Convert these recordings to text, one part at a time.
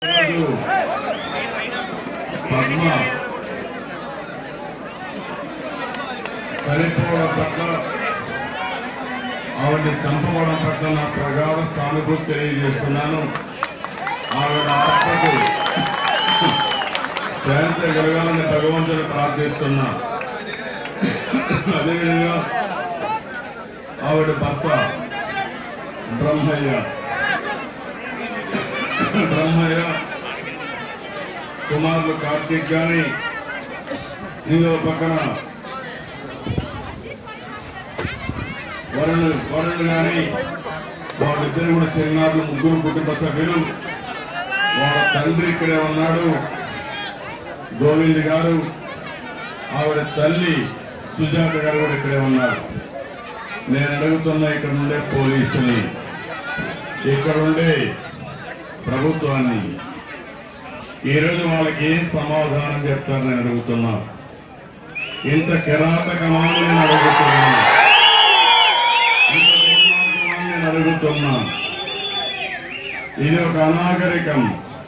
ఈరోజు పద్మ చనిపోవడం పట్ల ఆవిడ చంపబడడం పట్ల నా ప్రగాఢ సానుభూతి తెలియజేస్తున్నాను ఆవిడ ఆత్మకు శాంతి కలగాలని భగవంతుని ప్రార్థిస్తున్నా అదేవిధంగా ఆవిడ భర్త బ్రహ్మయ్య బ్రహ్మయ్య కుమారులు కార్తీక్ గాని ఇంకో పక్కన వరుణ్ వరుణ్ గాని వాళ్ళిద్దరు కూడా చిన్నారులు ముగ్గురు కుటుంబ సభ్యులు వాళ్ళ తండ్రి ఇక్కడే ఉన్నాడు గోవింద్ గారు ఆవిడ తల్లి సుజాత గారు కూడా ఇక్కడే ఉన్నారు నేను అడుగుతున్న ఇక్కడ ఉండే పోలీసుని ఇక్కడ ఉండే ప్రభుత్వాన్ని ఈరోజు వాళ్ళకి ఏం సమాధానం చెప్తారు నేను అడుగుతున్నా ఇంత కిరాతకమాని నేను అడుగుతున్నా ఇంత దుర్మార్గమని నేను అడుగుతున్నా ఇది ఒక అనాగరికం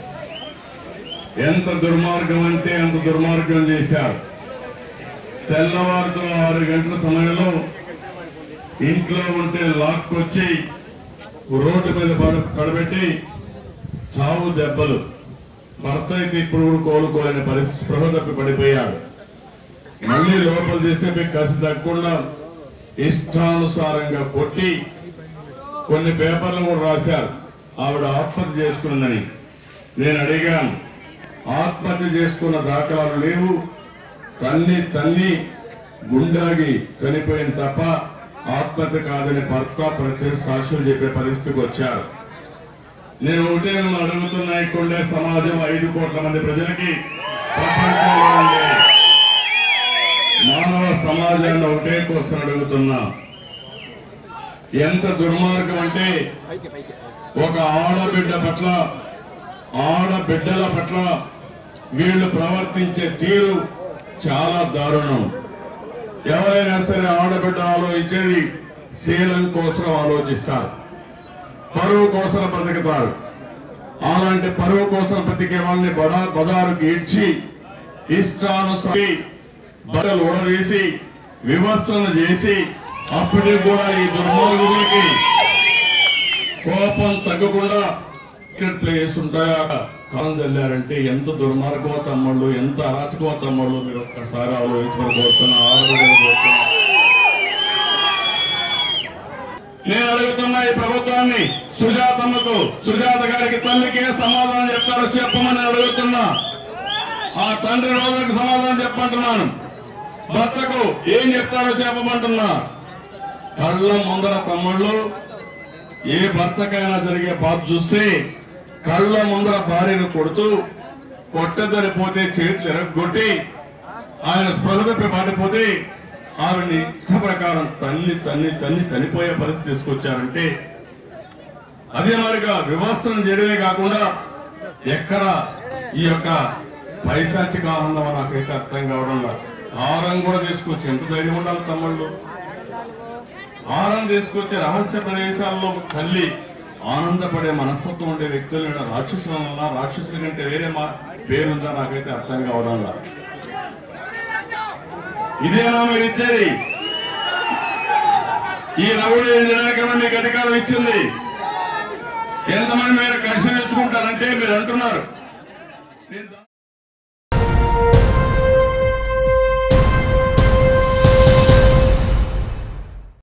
ఎంత దుర్మార్గం అంటే అంత దుర్మార్గం చేశారు తెల్లవారుతో ఆరు గంటల సమయంలో ఇంట్లో ఉంటే లాక్కొచ్చి రోడ్డు మీద పడ- పడబెట్టి చావు దెబ్బలు భర్త అయితే ఇప్పుడు కూడా కోలుకోలేని పరిస్థితి స్పృహ తప్పి పడిపోయాడు మళ్ళీ లోపల చేసే కసి తగ్గకుండా ఇష్టానుసారంగా కొట్టి కొన్ని పేపర్లు కూడా రాశారు ఆవిడ ఆత్మహత్య చేసుకుందని నేను అడిగాను ఆత్మహత్య చేసుకున్న దాఖలాలు లేవు తల్లి తల్లి గుండాగి చనిపోయింది తప్ప ఆత్మహత్య కాదని భర్త ప్రత్యేక సాక్షులు చెప్పే పరిస్థితికి వచ్చారు నేను ఒకటే మిమ్మల్ని అడుగుతున్నా ఇక్కడే సమాజం ఐదు కోట్ల మంది ప్రజలకి ప్రపంచంలో ఉండే మానవ సమాజాన్ని ఒకటే కోసం అడుగుతున్నా ఎంత దుర్మార్గం అంటే ఒక ఆడబిడ్డ పట్ల ఆడబిడ్డల పట్ల వీళ్ళు ప్రవర్తించే తీరు చాలా దారుణం ఎవరైనా సరే ఆడబిడ్డ ఆలోచించేది శీలం కోసం ఆలోచిస్తారు పరువు కోసం బ్రతుకుతారు అలాంటి పరువు కోసం బ్రతికే వాళ్ళని బడా బజారుకి ఇడ్చి ఇష్టానుసారి బట్టలు ఉడదీసి వివస్థను చేసి అప్పటికి కూడా ఈ దుర్మార్గులకి కోపం తగ్గకుండా క్రికెట్ ప్లేయర్స్ ఉంటాయా కాలం చల్లారంటే ఎంత దుర్మార్గమో తమ్ముళ్ళు ఎంత అరాచకమో తమ్ముళ్ళు మీరు ఒక్కసారి ఆలోచించమని కోరుతున్నా ఆలోచన కోరుతున్నా నేను అడుగుతున్నా ఈ ప్రభుత్వాన్ని సుజాతమ్మకు సుజాత గారికి తల్లికి ఏ సమాధానం చెప్తారో చెప్పమని అడుగుతున్నా ఆ తండ్రి రోజులకు సమాధానం చెప్పమంటున్నాను భర్తకు ఏం చెప్తారో చెప్పమంటున్నా కళ్ళ ముందర తమ్ముళ్ళు ఏ భర్తకైనా జరిగే బాధ చూస్తే కళ్ళ ముందర భార్యను కొడుతూ కొట్టదని పోతే చేతులు ఎరగొట్టి ఆయన స్పృహ తప్పి పాటిపోతే ఆవిడని ఇష్ట ప్రకారం తల్లి తల్లి తల్లి చనిపోయే పరిస్థితి తీసుకొచ్చారంటే అదే మరిగా వివాసనం చేయడమే కాకుండా ఎక్కడ ఈ యొక్క పైశాచిక ఆనందం నాకైతే అర్థం కావడం లేదు ఆహారం కూడా తీసుకొచ్చి ఎంత ధైర్యం ఉండాలి తమ్ముళ్ళు ఆహారం తీసుకొచ్చే రహస్య ప్రదేశాల్లో తల్లి ఆనందపడే మనస్తత్వం ఉండే వ్యక్తులు రాక్షసుల వల్ల రాక్షసుల కంటే వేరే మా పేరుందా నాకైతే అర్థం కావడం లేదు ఇదేనా మీరు ఇచ్చేది ఈ రౌడీ ఇంజనీర్గా మీకు అధికారం ఇచ్చింది ఎంతమంది మీరు కష్టం తెచ్చుకుంటారంటే మీరు అంటున్నారు నేను